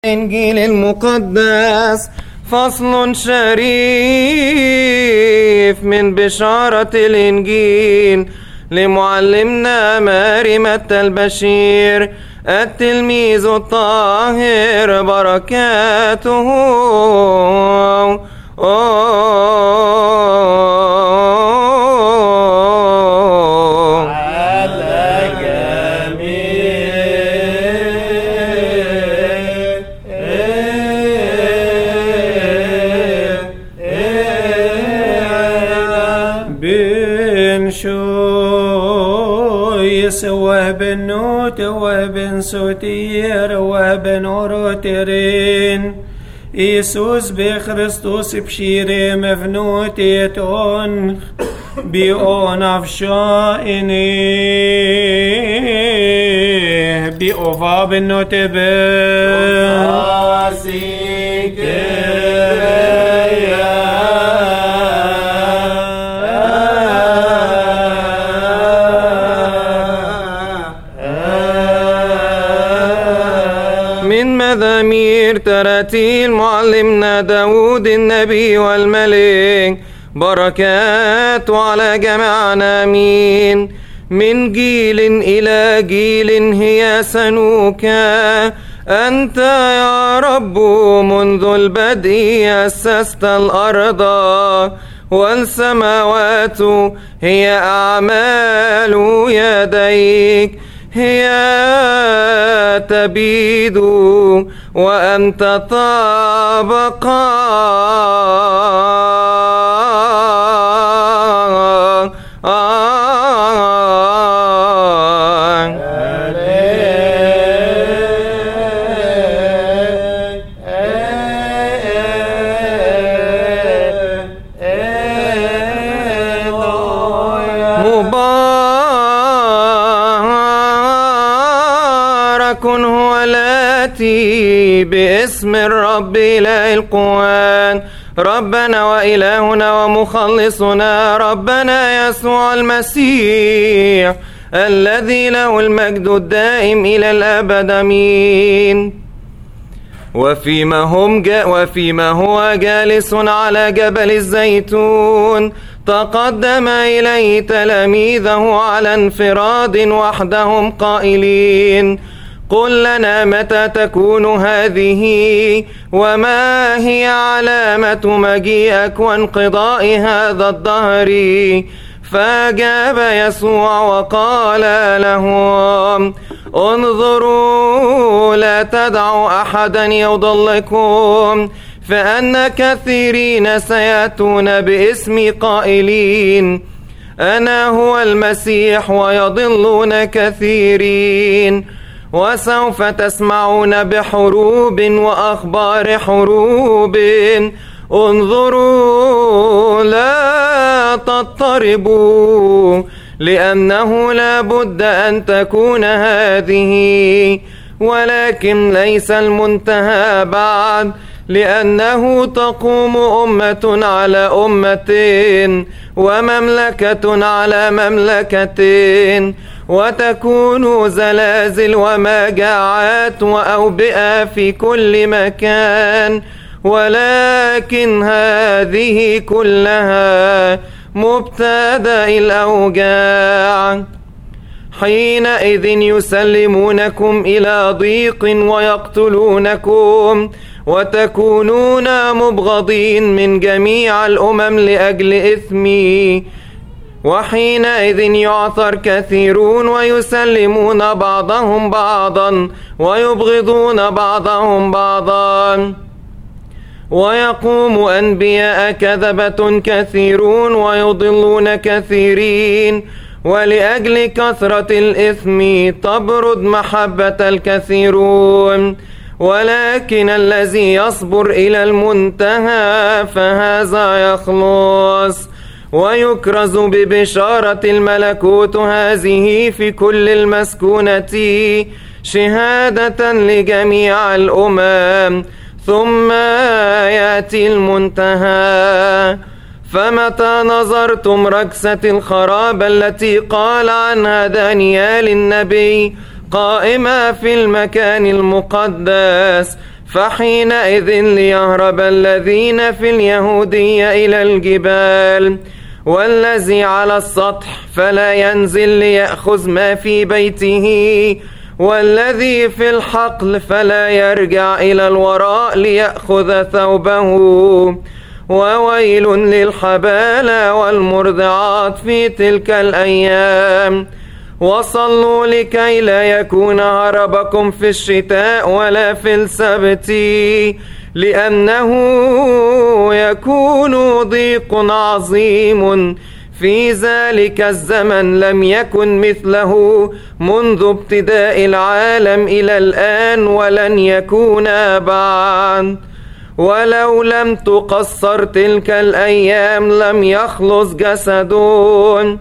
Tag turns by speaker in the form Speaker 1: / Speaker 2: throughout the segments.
Speaker 1: الإنجيل المقدس فصل شريف من بشارة الإنجيل لمعلمنا مريمة البشير التلميذ الطاهر بركاته
Speaker 2: على جميع بن شو يسوه بن نوت وبن سوتير وبن اوروترين إيسوس بخريستوس بشيري مفنوتيتون بيون أفشائني بأوفا بالنوتبه
Speaker 1: من مزامير تراتيل معلمنا داود النبي والملك بركات على جميعنا امين من جيل الى جيل هي سنوكا انت يا رب منذ البدء اسست الارض والسماوات هي اعمال يديك هي تبيد وأنت طابقا مبارك هو الآتي باسم الرب إله القوان ربنا وإلهنا ومخلصنا ربنا يسوع المسيح الذي له المجد الدائم إلى الأبد أمين وفيما هم جا وفيما هو جالس على جبل الزيتون تقدم إليه تلاميذه على انفراد وحدهم قائلين قل لنا متى تكون هذه وما هي علامة مجيئك وانقضاء هذا الدهر فأجاب يسوع وقال لهم انظروا لا تدعوا أحدا يضلكم فأن كثيرين سيأتون باسمي قائلين أنا هو المسيح ويضلون كثيرين وسوف تسمعون بحروب وأخبار حروب انظروا لا تضطربوا لأنه لا بد أن تكون هذه ولكن ليس المنتهى بعد لأنه تقوم أمة على أمة ومملكة على مملكة وتكون زلازل ومجاعات وأوبئة في كل مكان ولكن هذه كلها مبتدأ الأوجاع حينئذ يسلمونكم إلى ضيق ويقتلونكم وتكونون مبغضين من جميع الأمم لأجل إثمي وحينئذ يعثر كثيرون ويسلمون بعضهم بعضا ويبغضون بعضهم بعضا ويقوم أنبياء كذبة كثيرون ويضلون كثيرين ولأجل كثرة الإثم تبرد محبة الكثيرون ولكن الذي يصبر إلى المنتهى فهذا يخلص ويكرز ببشارة الملكوت هذه في كل المسكونة شهادة لجميع الأمم ثم يأتي المنتهى فمتى نظرتم ركسة الخراب التي قال عنها دانيال النبي قائمة في المكان المقدس فحينئذ ليهرب الذين في اليهودية إلى الجبال والذي على السطح فلا ينزل ليأخذ ما في بيته والذي في الحقل فلا يرجع إلى الوراء ليأخذ ثوبه وويل للحبالة والمرضعات في تلك الأيام وصلوا لكي لا يكون هربكم في الشتاء ولا في السبت لأنه يكون ضيق عظيم في ذلك الزمن لم يكن مثله منذ ابتداء العالم إلى الآن ولن يكون بعد ولو لم تقصر تلك الأيام لم يخلص جسدون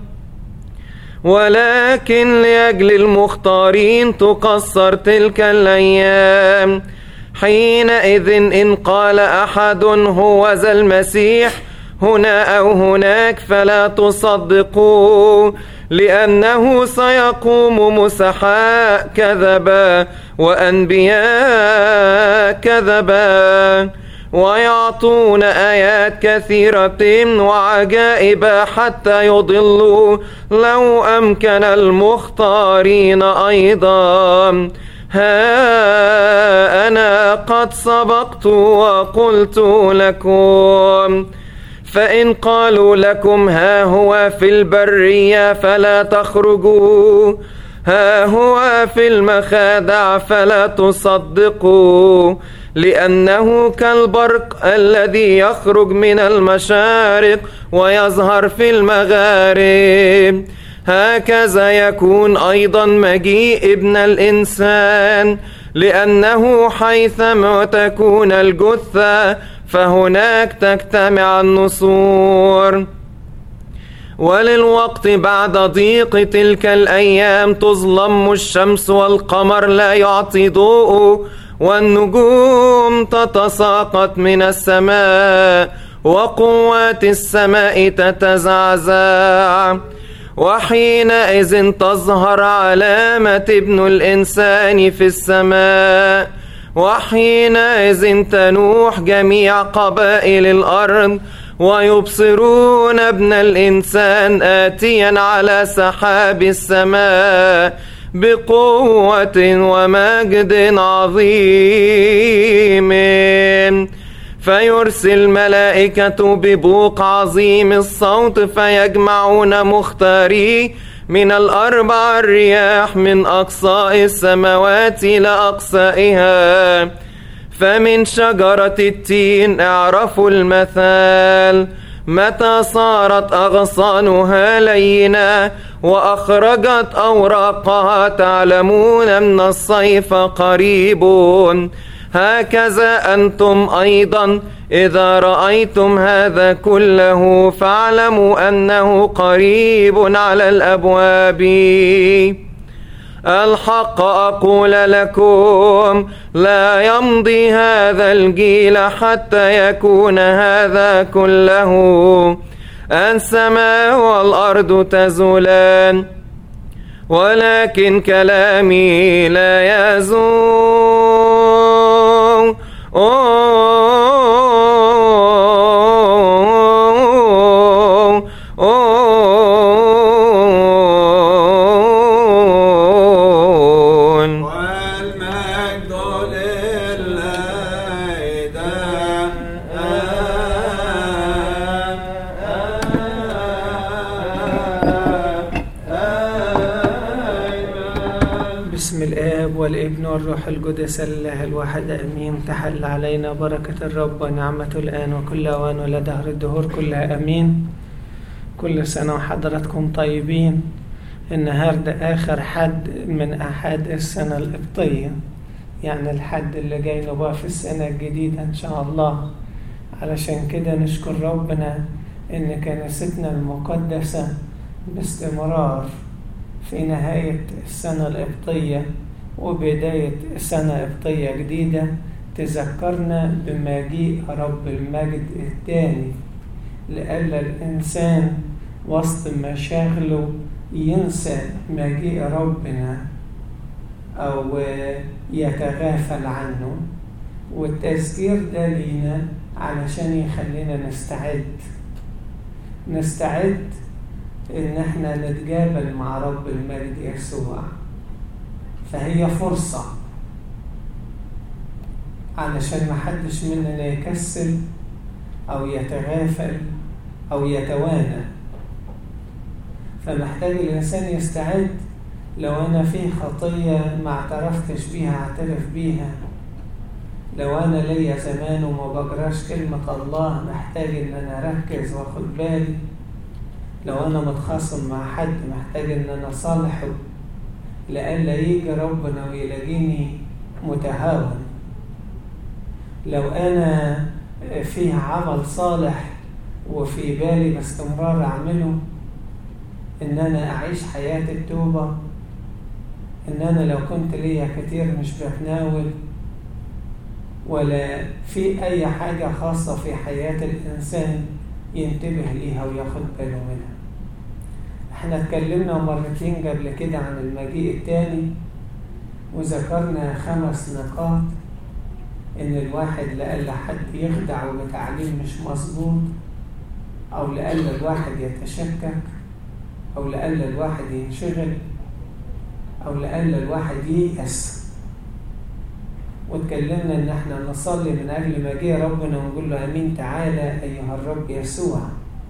Speaker 1: ولكن لأجل المختارين تقصر تلك الأيام حينئذ إن قال أحد هو ذا المسيح هنا أو هناك فلا تصدقوا لأنه سيقوم مسحاء كذبا وأنبياء كذبا ويعطون آيات كثيرة وعجائب حتى يضلوا لو أمكن المختارين أيضا ها أنا قد سبقت وقلت لكم فإن قالوا لكم ها هو في البرية فلا تخرجوا ها هو في المخادع فلا تصدقوا لأنه كالبرق الذي يخرج من المشارق ويظهر في المغارب هكذا يكون أيضا مجيء ابن الإنسان لأنه حيثما تكون الجثة فهناك تجتمع النصور وللوقت بعد ضيق تلك الأيام تظلم الشمس والقمر لا يعطي ضوء والنجوم تتساقط من السماء وقوات السماء تتزعزع وحينئذ تظهر علامة ابن الإنسان في السماء وحينئذ تنوح جميع قبائل الأرض ويبصرون ابن الإنسان آتيا على سحاب السماء بقوة ومجد عظيم فيرسل ملائكة ببوق عظيم الصوت فيجمعون مختاري من الأربع الرياح من أقصاء السماوات إلى أقصائها فمن شجرة التين اعرفوا المثال متى صارت أغصانها لينة وأخرجت أوراقها تعلمون أن الصيف قريب هكذا أنتم أيضا إذا رأيتم هذا كله فاعلموا أنه قريب على الأبواب الحق أقول لكم لا يمضي هذا الجيل حتى يكون هذا كله السماء والأرض تزولان ولكن كلامي لا يزول
Speaker 2: والمجد لله بسم الآب والابن والروح القدس الله الواحد أمين تحل علينا بركة الرب ونعمته الآن وكل أوان ولدهر الدهور كلها أمين كل سنة وحضراتكم طيبين النهاردة آخر حد من أحد السنة القبطية يعني الحد اللي جاي نبقى في السنة الجديدة إن شاء الله علشان كده نشكر ربنا إن كنيستنا المقدسة باستمرار في نهاية السنة القبطية وبداية سنة قبطية جديدة تذكرنا بمجيء رب المجد الثاني لألا الإنسان وسط مشاغله ينسى مجيء ربنا أو يتغافل عنه والتذكير ده لينا علشان يخلينا نستعد نستعد ان احنا نتقابل مع رب المجد يسوع فهي فرصة علشان محدش مننا يكسل او يتغافل او يتوانى فمحتاج الانسان يستعد لو انا في خطية ما اعترفتش بيها اعترف بيها لو انا ليا زمان وما بقراش كلمة الله محتاج ان انا اركز واخد بالي لو انا متخاصم مع حد محتاج ان انا اصالحه لئلا يجي ربنا ويلاقيني متهاون لو انا فيه عمل صالح وفي بالي باستمرار اعمله ان انا اعيش حياة التوبة ان انا لو كنت ليا كتير مش بتناول ولا في اي حاجة خاصة في حياة الانسان ينتبه ليها وياخد باله منها احنا اتكلمنا مرتين قبل كده عن المجيء التاني وذكرنا خمس نقاط ان الواحد لألا حد يخدع بتعليم مش مظبوط او لألا الواحد يتشكك او لألا الواحد ينشغل او لألا الواحد ييأس واتكلمنا ان احنا نصلي من اجل مجيء ربنا ونقول له امين تعالى ايها الرب يسوع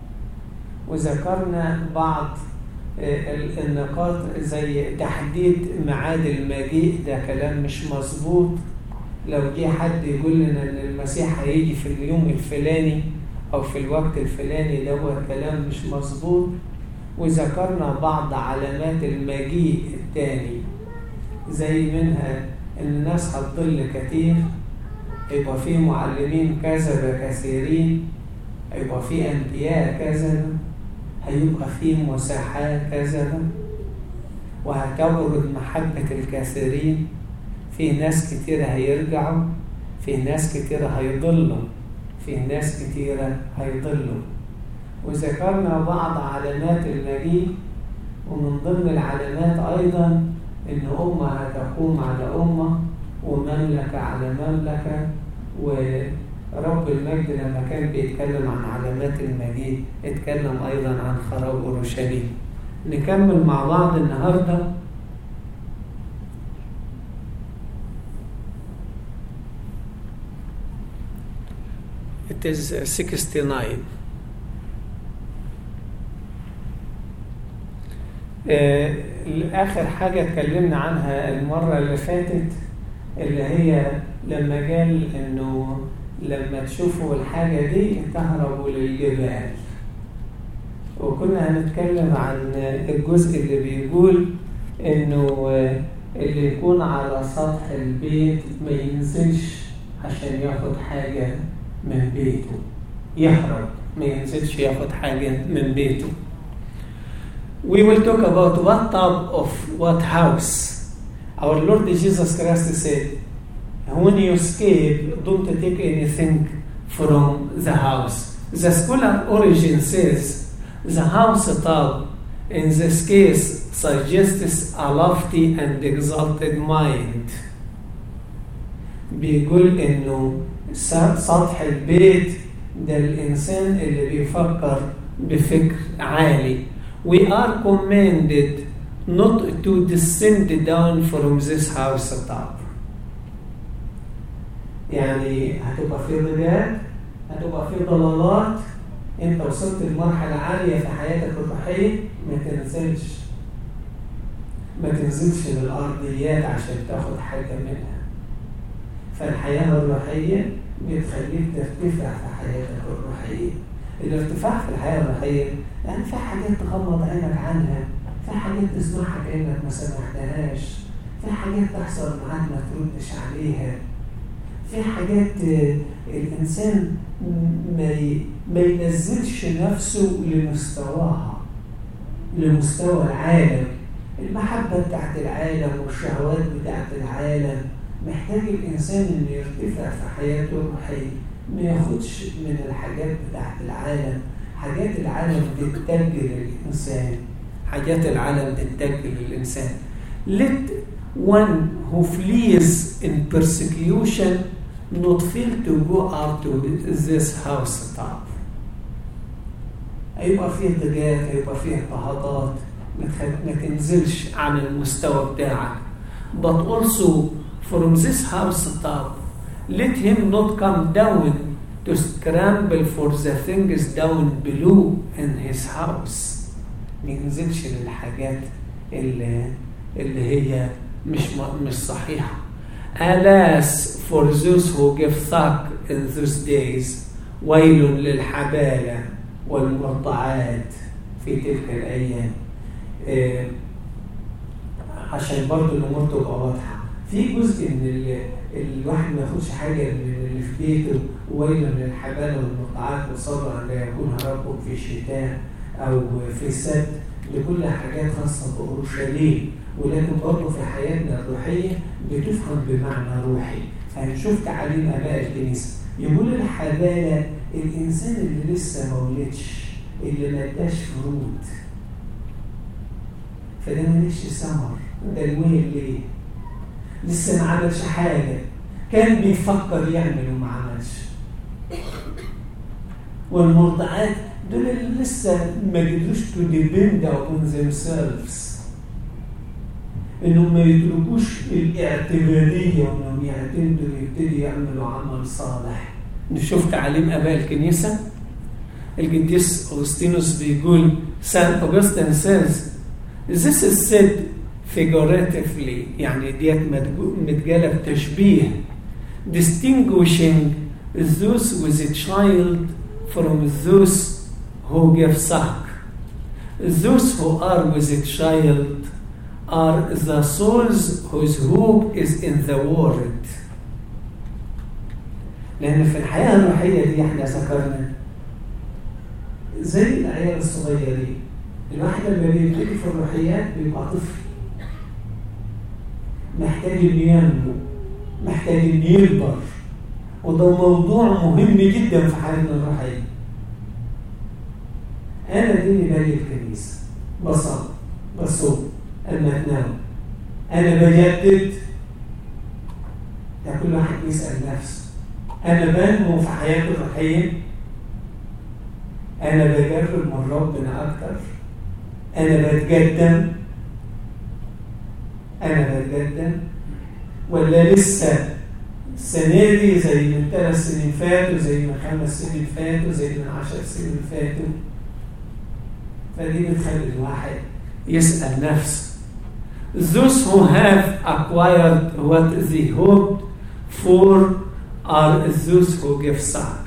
Speaker 2: وذكرنا بعض النقاط زي تحديد ميعاد المجيء ده كلام مش مظبوط لو جه حد يقول لنا ان المسيح هيجي في اليوم الفلاني او في الوقت الفلاني ده كلام مش مظبوط وذكرنا بعض علامات المجيء التاني زي منها ان الناس هتضل كتير يبقى في معلمين كذبة كثيرين يبقى في انبياء كذبة هيبقى في مساحات كذبة وهتبرد محبة الكثيرين في ناس كتيرة هيرجعوا في ناس كتيرة هيضلوا في ناس كتيرة هيضلوا وذكرنا بعض علامات المجيء ومن ضمن العلامات أيضا إن أمة هتقوم على أمة ومملكة على مملكة ورب المجد لما كان بيتكلم عن علامات المجيء اتكلم أيضا عن خراب أورشليم نكمل مع بعض النهارده It is 69 آه آخر حاجة اتكلمنا عنها المرة اللي فاتت اللي هي لما قال إنه لما تشوفوا الحاجة دي تهربوا للجبال وكنا هنتكلم عن الجزء اللي بيقول إنه اللي يكون على سطح البيت ما ينزلش عشان ياخد حاجة من بيته يهرب ما ينزلش ياخد حاجة من بيته We will talk about what type of what house. Our Lord Jesus Christ said, when you escape, don't take anything from the house. The scholar origin says the house type in this case suggests a lofty and exalted mind. بيقول انه سطح البيت ده الانسان اللي بيفكر بفكر عالي we are commanded not to descend down from this house top يعني هتبقى في ضجاج هتبقى في ضلالات انت وصلت لمرحلة عالية في حياتك الروحية ما تنزلش ما تنزلش للأرضيات عشان تاخد حاجة منها فالحياة الروحية بتخليك ترتفع في حياتك الروحية الارتفاع في الحياة الروحية يعني في حاجات تغمض عينك عنها في حاجات تسمعها كأنك ما سمعتهاش في حاجات تحصل معاك ما تردش عليها في حاجات الإنسان ما ما ينزلش نفسه لمستواها لمستوى العالم المحبة بتاعت العالم والشهوات بتاعت العالم محتاج الإنسان إنه يرتفع في حياته الروحية ما ياخدش من الحاجات بتاعت العالم حاجات العالم بتتجل الإنسان حاجات العالم بتتجل الإنسان let one who flees in persecution not fail to go up to this house top هيبقى فيه ضيقات هيبقى فيه اضطهادات ما تخ- ما تنزلش عن المستوى بتاعك but also from this house top let him not come down to scramble for the things down below in his house ما ينزلش للحاجات اللي, اللي هي مش م- مش صحيحة Alas for those who give thought in those days ويل للحبالة والمرضعات في تلك الأيام آه، عشان برضو الأمور تبقى واضحة في جزء من ال- الواحد ما ياخدش حاجة من اللي في بيته ويل للحبالة والمرضعات وصبر أن لا يكون ربك في شتاء أو في سد لكل حاجات خاصة بأورشليم ولكن برضه في حياتنا الروحية بتفهم بمعنى روحي فهنشوف تعاليم آباء الكنيسة يقول الحبالة الإنسان اللي لسه ما ولدش اللي ما اداش فروض فده ماليش ثمر ده الويل ليه؟ لسه ما عملش حاجة كان بيفكر يعمل وما عملش والمرضعات دول اللي لسه ما قدروش to depend upon themselves انهم ما يتركوش الاعتماديه وانهم يعتمدوا يبتدوا يعملوا عمل صالح نشوف تعاليم اباء الكنيسه القديس اغسطينوس بيقول سان اوغسطين says this is said figuratively يعني ديت متجو- متجاله بتشبيه distinguishing those with a child from those who give suck those who are with a child are the souls whose hope is in the word لأن في الحياة الروحية دي احنا ذكرنا زي العيال الصغيرين الواحد لما بيبتدي في الروحيات بيبقى طفل محتاج انه ينمو محتاج انه يكبر وده موضوع مهم جدا في حياتنا الروحية أنا ديني بالي الكنيسة بصل بصوم أما أتنام أنا بجدد ده كل واحد يسأل نفسه أنا بنمو في حياتي الروحية أنا بجرب من ربنا أكتر أنا بتقدم أنا بتقدم ولا لسه السنة دي زي من ثلاث سنين فاتوا زي من خمس سنين فاتوا زي من عشر سنين فاتوا فدي بتخلي الواحد يسأل نفسه Those who have acquired what they hoped for are those who give suck.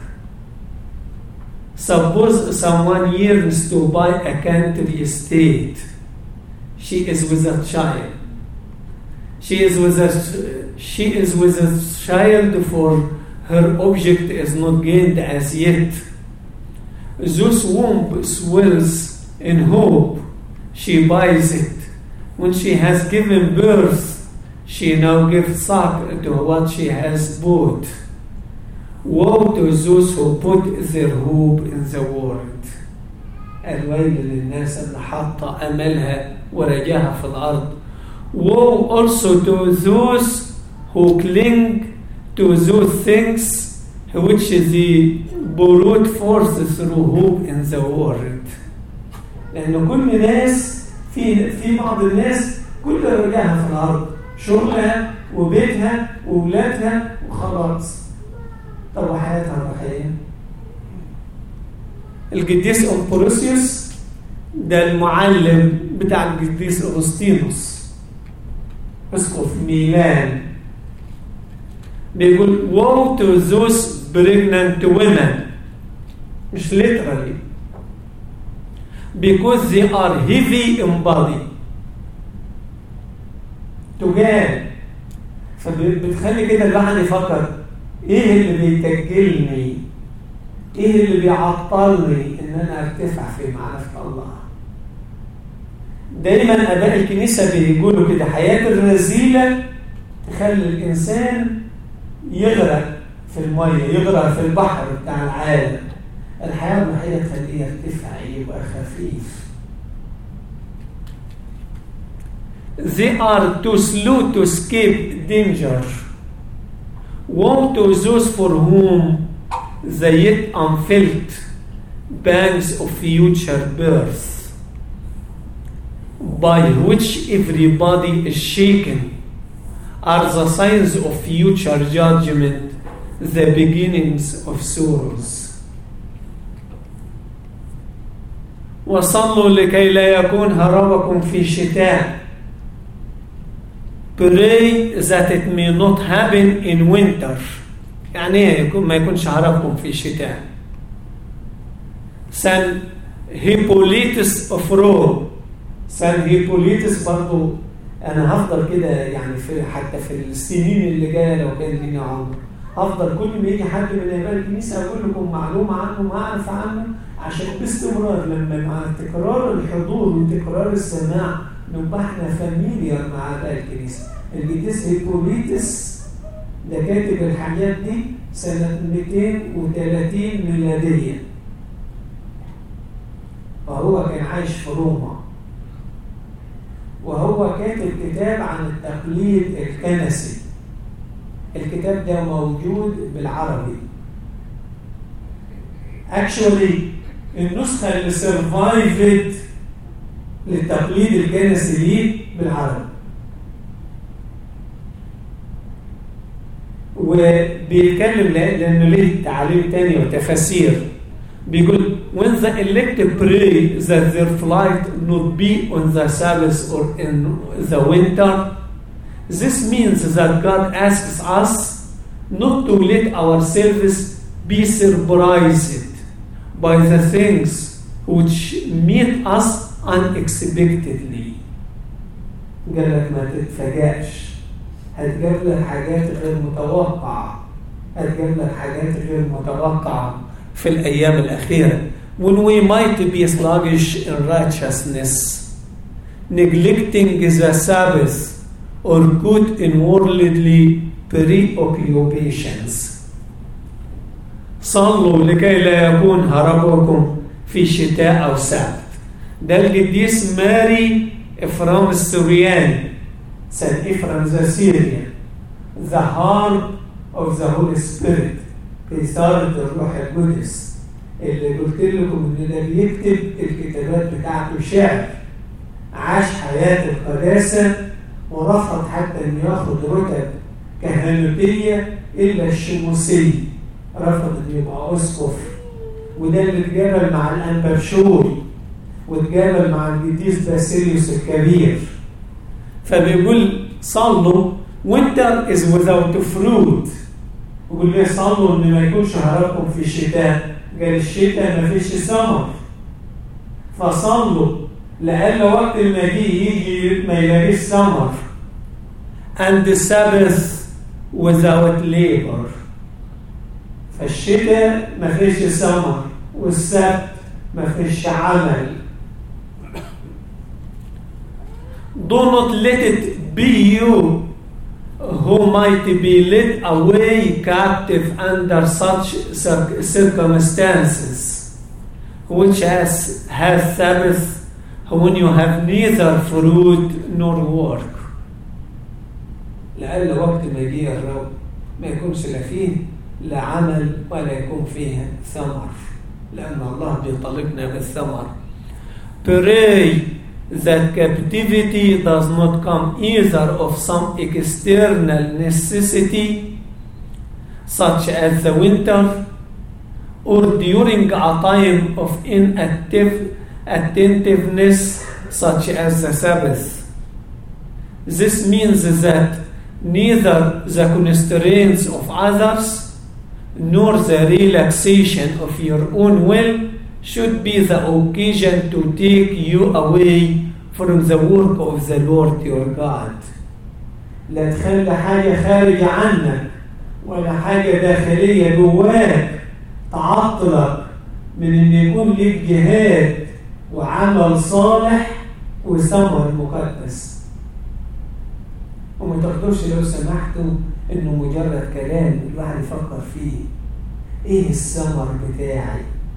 Speaker 2: Suppose someone yearns to buy a country estate. She is with a child. She is with a she is with a child for her object is not gained as yet. Those womb swells in hope. She buys it. When she has given birth, she now gives suck to what she has bought. Woe to those who put their hope in the world. الويل للناس اللي حاطة أملها ورجاها في الأرض. Woe also to those who cling to those things which they brought forth through hope in the world. لأن كل ناس في في بعض الناس كل رجاها في الأرض شغلها وبيتها وولادها وخلاص طب وحياتها الروحية القديس أمبروسيوس ده المعلم بتاع القديس أغسطينوس اسقف ميلان بيقول woe to those pregnant women مش literally because they are heavy in body تجال فبتخلي كده الواحد يفكر ايه اللي بيتجلني ايه اللي بيعطلني ان انا ارتفع في معرفه الله دايما اباء الكنيسه بيقولوا كده حياه الرذيله تخلي الانسان يغرق في الميه يغرق في البحر بتاع العالم الحياه الروحيه تخليه يرتفع يبقى خفيف They are too slow to escape danger woe to those for whom the yet unfelt pangs of future birth, by which everybody is shaken, are the signs of future judgment, the beginnings of sorrows. وصلوا لكي لا يكون هربكم في شتاء Pray that it may not happen in winter. يعني ايه يكون ما يكونش هربكم في شتاء. سان هيبوليتس اوف روم سان هيبوليتس برضو انا هفضل كده يعني في حتى في السنين اللي جايه لو كان لينا عمر هفضل كل ما يجي حد من اباء الكنيسه اقول لكم معلومه عنه ما اعرف عنه عشان باستمرار لما مع تكرار الحضور وتكرار السماع نبقى احنا فاميليار مع اباء الكنيسه القديس هيبوليتس ده كاتب الحاجات دي سنه 230 ميلاديه وهو كان عايش في روما وهو كاتب كتاب عن التقليد الكنسي الكتاب ده موجود بالعربي actually النسخة اللي سرفايفت للتقليد الكنسي ليه بالعربي وبيتكلم لأنه ليه تعاليم تانية وتفاسير بيقول when the elect pray that their flight not be on the Sabbath or in the winter this means that God asks us not to let ourselves be surprised by the things which meet us unexpectedly قال لك ما تتفاجأش هتجاب لك حاجات غير متوقعة هتجاب لك حاجات غير متوقعة في الأيام الأخيرة when we might be sluggish in righteousness neglecting the Sabbath or good in worldly preoccupations صلوا لكي لا يكون هربكم في شتاء أو سبت ده القديس ماري إفرام السورياني سان إفرام ذا سيريان the heart of the Holy Spirit إثارة الروح القدس اللي قلت لكم إن ده بيكتب الكتابات بتاعته شعر عاش حياة القداسة ورفض حتى إنه ياخد رتب كهنوتية إلا الشموسية رفض إنه يبقى أسقف وده اللي اتجابل مع الأنبابشور واتجابل مع القديس باسيليوس الكبير فبيقول صلوا winter is without fruit ويقول ليه صلوا ان ما يكونش هربكم في الشتاء قال الشتاء ما فيش سمر فصلوا لأن وقت المجيء يجي ما يلاقيش سمر and the Sabbath without labor فالشتاء ما فيش سمر والسبت ما فيش عمل do not let it be you who might be led away captive under such circumstances, which has, has Sabbath when you have neither fruit nor work. لأن وقت مجيء الرب ما يكونش لا فيه لا عمل ولا يكون فيه ثمر لأن الله بيطالبنا بالثمر. Pray that captivity does not come either of some external necessity, such as the winter, or during a time of inactive attentiveness, such as the Sabbath. This means that neither the constraints of others nor the relaxation of your own will should be the occasion to take you away from the work of the Lord your God. لا تخلي حاجة خارجة عنك ولا حاجة داخلية جواك تعطلك من ان يكون لك جهاد وعمل صالح وثمر مقدس وما تاخدوش لو سمحتوا انه مجرد كلام الواحد يفكر فيه ايه الثمر بتاعي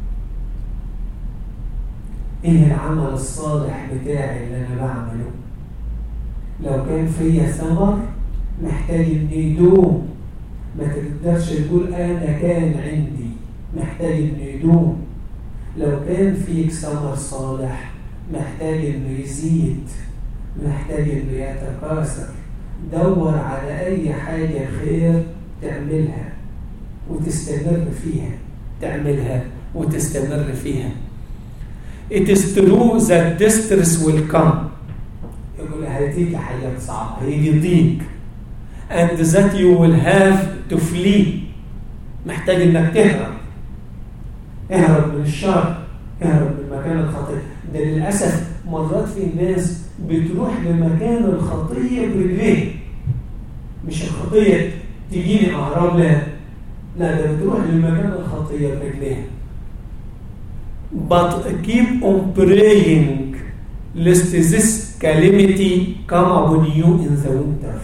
Speaker 2: ايه العمل الصالح بتاعي اللي انا بعمله لو كان فيا ثمر محتاج ان يدوم ما تقدرش تقول أنا كان عندي محتاج إنه يدوم لو كان فيك ثمر صالح محتاج إنه يزيد محتاج إنه يتكاثر دور على أي حاجة خير تعملها وتستمر فيها تعملها وتستمر فيها It is true that distress will come يقول هتيجي حاجات صعبة هيجي ضيق and that you will have to flee محتاج انك تهرب اهرب من الشر اهرب من مكان الخطية ده للأسف مرات في ناس بتروح لمكان الخطية برجليه مش الخطية تجيني أهرب لها لا ده بتروح لمكان الخطية برجليها but keep on praying lest this calamity come upon you in the winter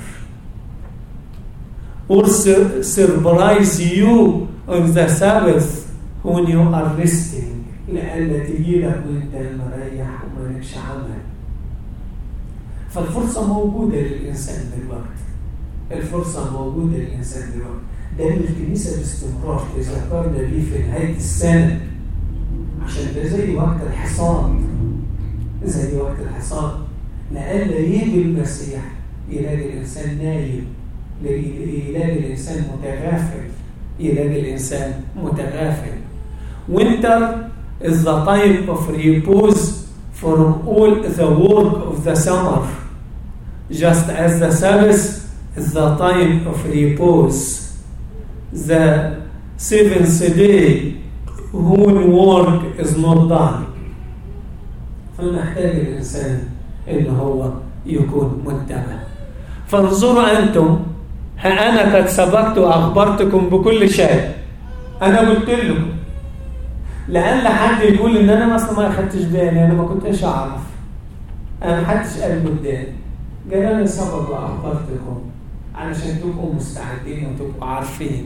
Speaker 2: or sur surprise you on the Sabbath when you are resting لأن تجي لك وانت مريح ومالكش عمل فالفرصة موجودة للإنسان دلوقتي الفرصة موجودة للإنسان دلوقتي ده الكنيسة باستمرار تذكرنا بيه في نهاية السنة عشان ده زي وقت الحصاد زي وقت الحصاد لألا يجي المسيح يلاقي الإنسان نايم يلاقي الإنسان متغافل يلاقي الإنسان متغافل Winter is the time of repose from all the work of the summer just as the Sabbath is the time of repose the seventh day when work is not done فنحتاج الإنسان إن هو يكون منتبه فانظروا أنتم ها أنا قد سبقت وأخبرتكم بكل شيء أنا قلت لكم لأن حد يقول إن أنا مثلا ما أخدتش بالي أنا ما كنتش أعرف أنا ما حدش قال قدامي قال أنا سبق وأخبرتكم علشان تبقوا مستعدين وتبقوا عارفين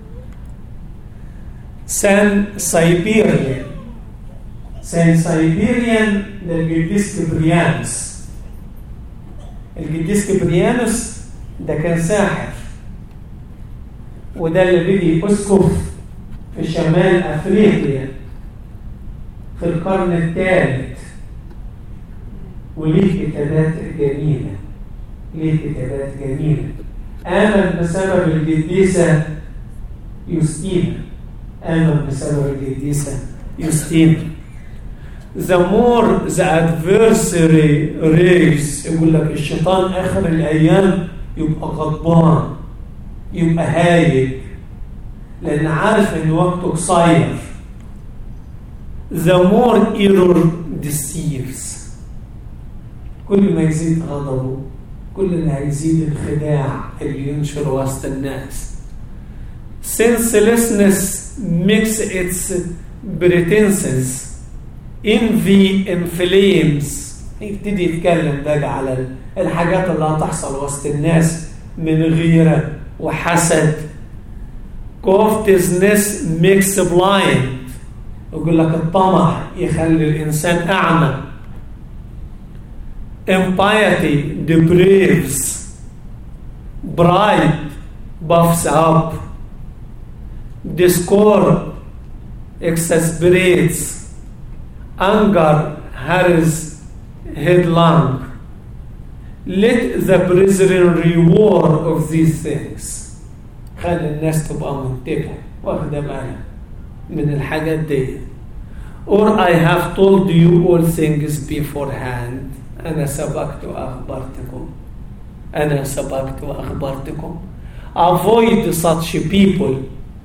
Speaker 2: سان سايبيريان سان سايبيريان ده القديس كبريانوس القديس كبريانوس ده كان ساحر وده اللي بيجي اسقف في شمال افريقيا في القرن الثالث وليه كتابات جميله ليه كتابات جميله امن بسبب القديسه يوستينا آمن بسبب القديسة يوستينا The more the adversary raise يقول لك الشيطان آخر الأيام يبقى غضبان يبقى هايج لأن عارف إن وقته قصير The more error deceives كل ما يزيد غضبه كل ما هيزيد الخداع اللي ينشر وسط الناس senselessness makes its pretenses envy inflames يبتدي يتكلم بقى على الحاجات اللي هتحصل وسط الناس من غيرة وحسد covetousness makes blind يقول لك الطمع يخلي الإنسان أعمى impiety depraves pride buffs up discord exasperates, anger harries headlong. Let the brethren reward of these things. خلي الناس تبقى منتبهة واخدة بالها من الحاجات دي. Or I have told you all things beforehand. أنا سبقت وأخبرتكم. أنا سبقت وأخبرتكم. Avoid such people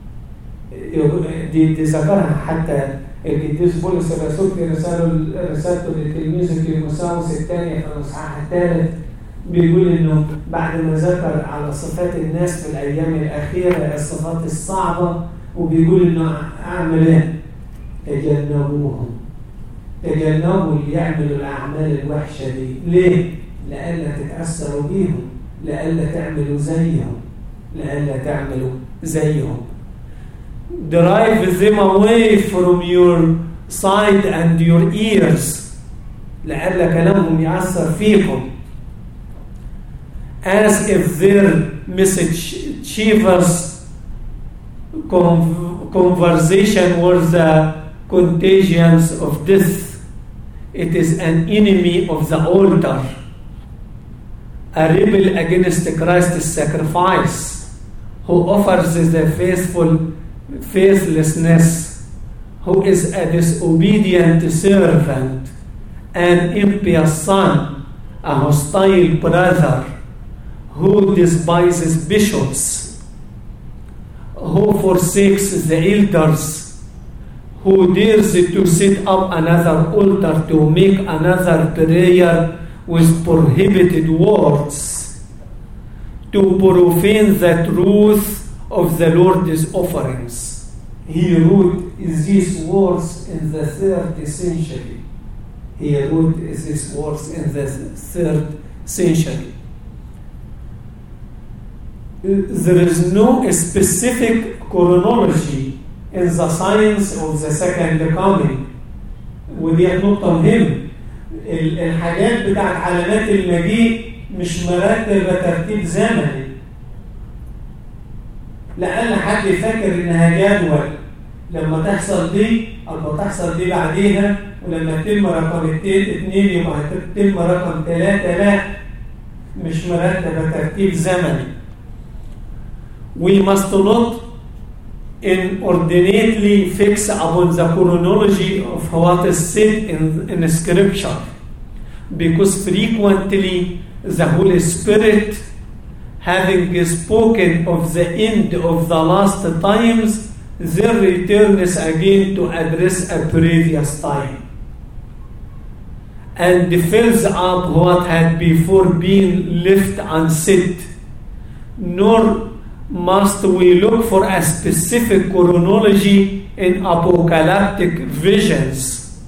Speaker 2: دي, دي ذكرها حتى القديس بولس الرسول في رساله رسالته لتلميذه تيموساوس الثانيه في الاصحاح الثالث بيقول انه بعد ما ذكر على صفات الناس في الايام الاخيره الصفات الصعبه وبيقول انه اعمل ايه؟ تجنبوهم تجنبوا اللي يعملوا الاعمال الوحشه دي ليه؟ لئلا تتاثروا بيهم لئلا تعملوا زيهم لئلا تعملوا زيهم drive them away from your sight and your ears لألا كلامهم يأثر فيكم as if their mischievous con- conversation were the contagions of death. It is an enemy of the altar, a rebel against Christ's sacrifice, who offers the faithful faithlessness, who is a disobedient servant, an impious son, a hostile brother, who despises bishops, who forsakes the elders, who dares to set up another altar to make another prayer with prohibited words, to profane the truth of the Lord's offerings. He wrote these words in the third century. He wrote these words in the third century. There is no specific chronology in the science of the second coming ودي نقطة مهمة ال- الحاجات بتاعت علامات المجيء مش مرتبة ترتيب زمني لأن حد يفكر إنها جدول لما تحصل دي أو تحصل دي بعديها ولما تتم رقم اتنين اتنين يبقى هتتم رقم تلاتة لا مش مرتبة ترتيب زمني we must not inordinately fix upon the chronology of what is said in, in scripture because frequently the Holy Spirit having spoken of the end of the last times then returns again to address a previous time and fills up what had before been left unsaid nor must we look for a specific chronology in apocalyptic visions.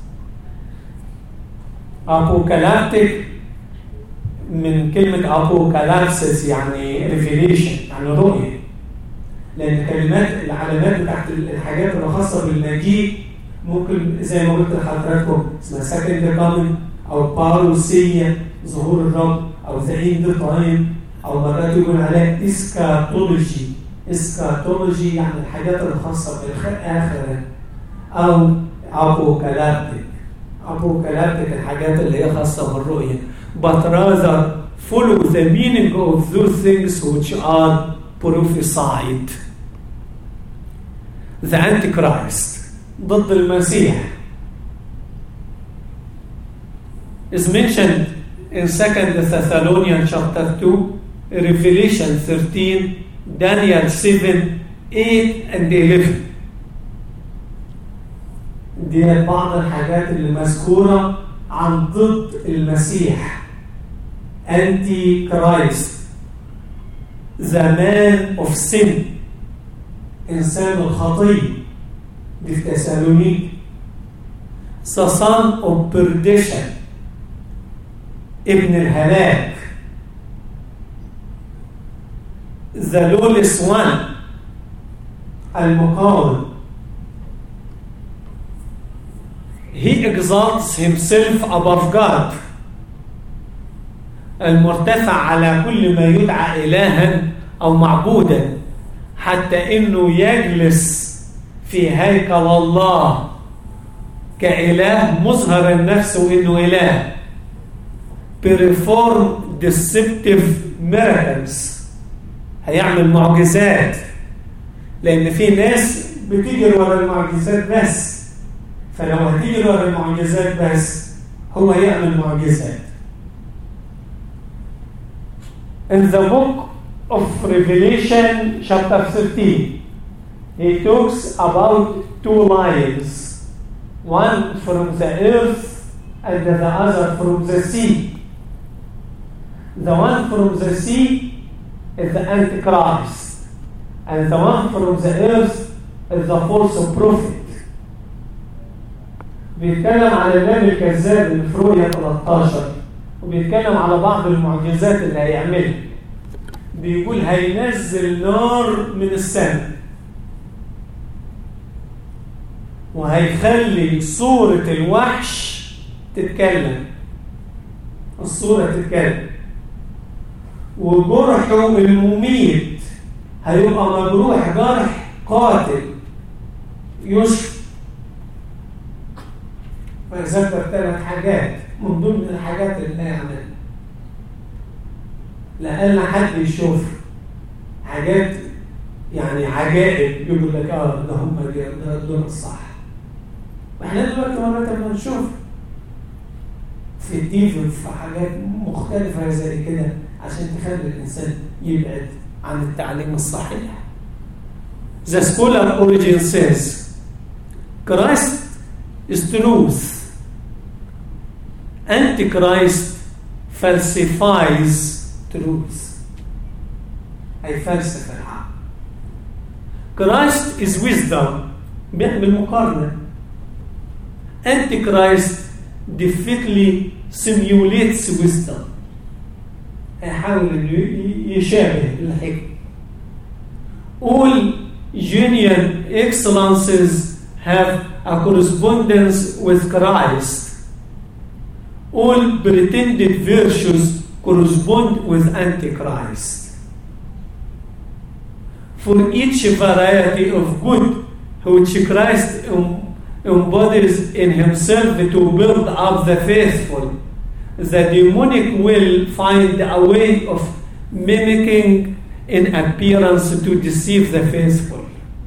Speaker 2: Apocalyptic من كلمة apocalypsis يعني revelation يعني رؤية لأن كلمات العلامات بتاعت الحاجات اللي خاصة بالمجيء ممكن زي ما قلت لحضراتكم اسمها second coming أو باروسية ظهور الرب أو the end time او مرات يقول عليها اسكاتولوجي اسكاتولوجي يعني الحاجات الخاصه بالاخره او ابوكالابتيك ابوكالابتيك الحاجات اللي هي خاصه بالرؤيه but rather follow the meaning of those things which are prophesied the antichrist ضد المسيح is mentioned in 2 Thessalonians chapter 2 Revelation 13, Daniel 7, 8 and 11 دي بعض الحاجات اللي مذكورة عن ضد المسيح أنتي كرايست The man of sin إنسان الخطية دي في تسالونيك The son of perdition ابن الهلاك the lawless one المقاوم he exalts himself above God المرتفع على كل ما يدعى إلها أو معبودا حتى إنه يجلس في هيكل الله كإله مظهر النفس وإنه إله perform deceptive miracles هيعمل معجزات لان في ناس بتجري ورا المعجزات بس فلو هتجري ورا المعجزات بس هو هيعمل معجزات In the book of Revelation chapter 13 he talks about two lions one from the earth and the other from the sea the one from the sea is the Antichrist, and the one from the earth is the false prophet. بيتكلم على الإمام الكذاب اللي في رؤية 13 وبيتكلم على بعض المعجزات اللي هيعملها. بيقول هينزل نار من السماء وهيخلي صورة الوحش تتكلم. الصورة تتكلم. وجرحه المميت هيبقى مجروح جرح قاتل يشفى فيذكر ثلاث حاجات من ضمن الحاجات اللي يعملها لأن حد يشوف حاجات يعني عجائب يقول لك اه ده هم دول الصح واحنا دلوقتي مرات ما نشوف في الدين في حاجات مختلفة زي كده عشان تخلي الإنسان يبعد عن التعليم الصحيح. The scholar origin says Christ is truth. Antichrist falsifies truth. هيفلسف الحق. Christ is wisdom بيعمل مقارنة. Antichrist defeatly simulates wisdom. هيحاول انه يشابه الحكمة. All genuine excellences have a correspondence with Christ. All pretended virtues correspond with Antichrist. For each variety of good which Christ embodies in himself to build up the faithful, the demonic will find a way of mimicking in appearance to deceive the faithful.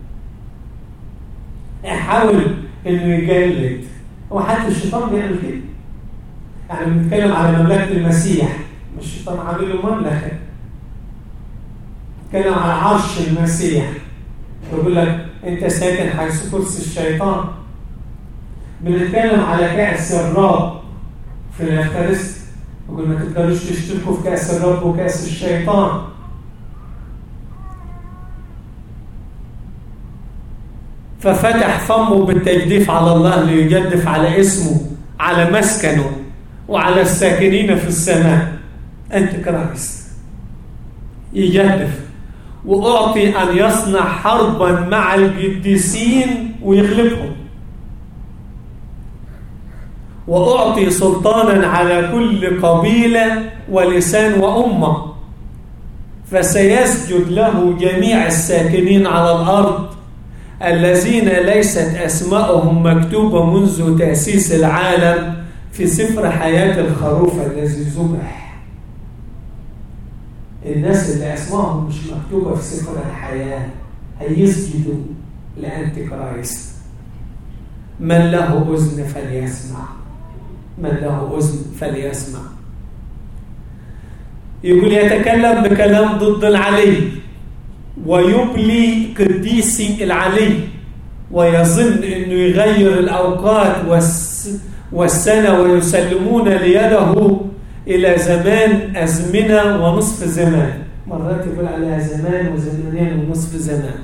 Speaker 2: يحاول انه يجلد هو حتى الشيطان بيعمل كده يعني بنتكلم على مملكه المسيح مش الشيطان عامل له مملكه بنتكلم على عرش المسيح يقول لك انت ساكن حيث كرسي الشيطان بنتكلم على كأس الرب في الافكارست يقول ما تقدروش تشتركوا في كأس الرب وكأس الشيطان ففتح فمه بالتجديف على الله ليجدف على اسمه على مسكنه وعلى الساكنين في السماء أنت كرايست يجدف وأعطي أن يصنع حربا مع القديسين ويغلبهم وأعطي سلطانا على كل قبيلة ولسان وأمة فسيسجد له جميع الساكنين على الأرض الذين ليست أسماءهم مكتوبة منذ تأسيس العالم في سفر حياة الخروف الذي ذبح الناس اللي أسمائهم مش مكتوبة في سفر الحياة هيسجدوا لأنتي كرايست من له أذن فليسمع من له أذن فليسمع يقول يتكلم بكلام ضد العلي ويبلي قديسي العلي ويظن انه يغير الاوقات والسنه ويسلمون ليده الى زمان ازمنه ونصف زمان مرات يقول عليها زمان وزمانين ونصف زمان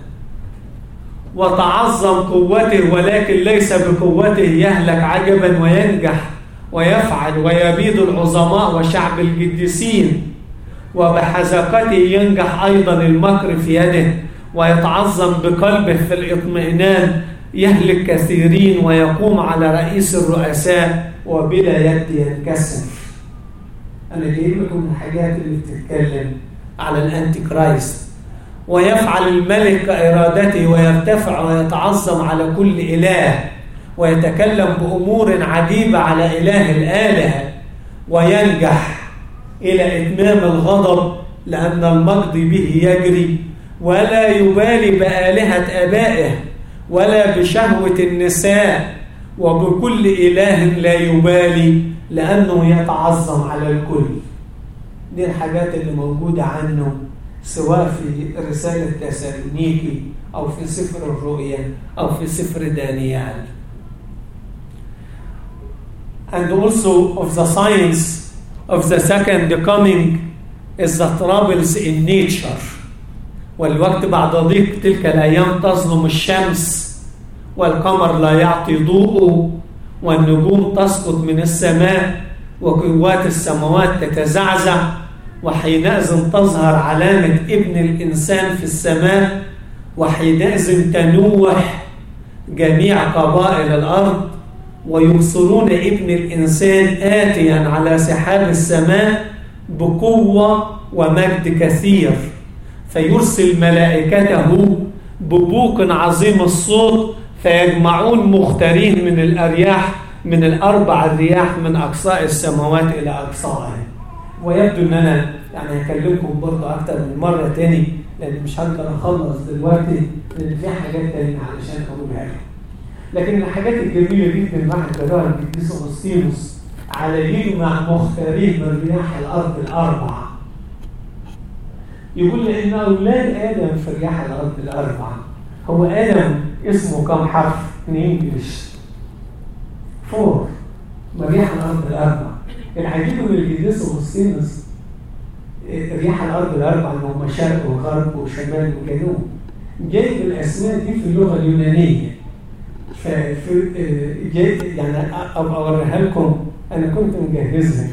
Speaker 2: وتعظم قوته ولكن ليس بقوته يهلك عجبا وينجح ويفعل ويبيد العظماء وشعب القديسين وبحذقته ينجح أيضا المكر في يده ويتعظم بقلبه في الاطمئنان يهلك كثيرين ويقوم على رئيس الرؤساء وبلا يد ينكسر أنا جايب لكم الحاجات اللي بتتكلم على الأنتي كرايست ويفعل الملك كإرادته ويرتفع ويتعظم على كل إله ويتكلم بأمور عجيبة على إله الآلهة وينجح إلى إتمام الغضب لأن المقضي به يجري ولا يبالي بآلهة أبائه ولا بشهوة النساء وبكل إله لا يبالي لأنه يتعظم على الكل دي الحاجات اللي موجودة عنه سواء في رسالة تسالونيكي أو في سفر الرؤيا أو في سفر دانيال and also of the science of the second coming is the troubles in nature والوقت بعد ضيق تلك الأيام تظلم الشمس والقمر لا يعطي ضوءه والنجوم تسقط من السماء وقوات السماوات تتزعزع وحينئذ تظهر علامة ابن الإنسان في السماء وحينئذ تنوح جميع قبائل الأرض ويبصرون ابن الإنسان آتيا على سحاب السماء بقوة ومجد كثير فيرسل ملائكته ببوق عظيم الصوت فيجمعون مختارين من الأرياح من الأربع الرياح من أقصاء السماوات إلى أقصائها ويبدو ان انا يعني هكلمكم برضه اكتر من مره تاني لان مش هقدر اخلص دلوقتي لان في حاجات تانية علشان اقولها لكم. لكن الحاجات الجميله جدا الواحد قراها القديس اغسطينوس على يجمع مختارين من رياح الارض الاربعه. يقول لان اولاد ادم في رياح الارض الاربعه هو ادم اسمه كم حرف؟ ان انجلش فور مريح الارض الاربعه العجيب من القديس اغسطينوس رياح الارض الاربعه اللي هم شرق وغرب وشمال وجنوب جايب الاسماء دي في اللغه اليونانيه ففي جايب يعني ابقى اوريها لكم انا كنت مجهزها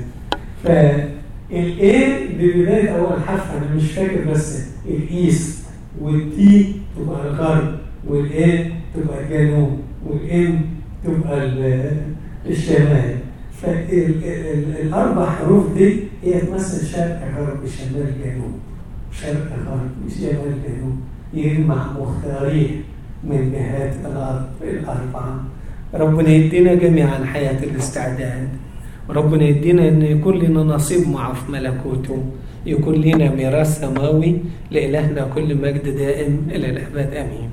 Speaker 2: فالايه ببدايه اول حرف انا مش فاكر بس الايست والتي تبقى الغرب والايه تبقى الجنوب والام تبقى الشمال فالاربع حروف دي هي تمثل شرق غرب شمال جنوب شرق غرب شمال جنوب يجمع مختارين من جهات الارض الاربعه ربنا يدينا جميعا حياه الاستعداد وربنا يدينا ان يكون لنا نصيب معه في ملكوته يكون لنا ميراث سماوي لالهنا كل مجد دائم الى الابد امين